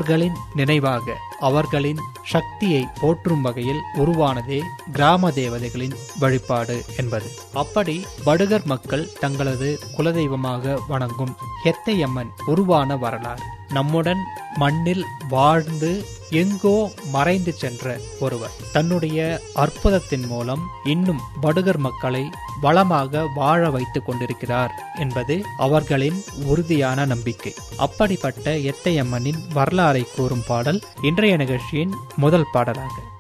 அவர்களின் நினைவாக அவர்களின் சக்தியை போற்றும் வகையில் உருவானதே கிராம தேவதைகளின் வழிபாடு என்பது அப்படி படுகர் மக்கள் தங்களது குலதெய்வமாக வணங்கும் ஹெத்தையம்மன் உருவான வரலாறு நம்முடன் மண்ணில் வாழ்ந்து எங்கோ மறைந்து சென்ற ஒருவர் தன்னுடைய அற்புதத்தின் மூலம் இன்னும் படுகர் மக்களை வளமாக வாழ வைத்துக் கொண்டிருக்கிறார் என்பது அவர்களின் உறுதியான நம்பிக்கை அப்படிப்பட்ட எத்தையம்மனின் வரலாறை கூறும் பாடல் இன்றைய நிகழ்ச்சியின் முதல் பாடலாக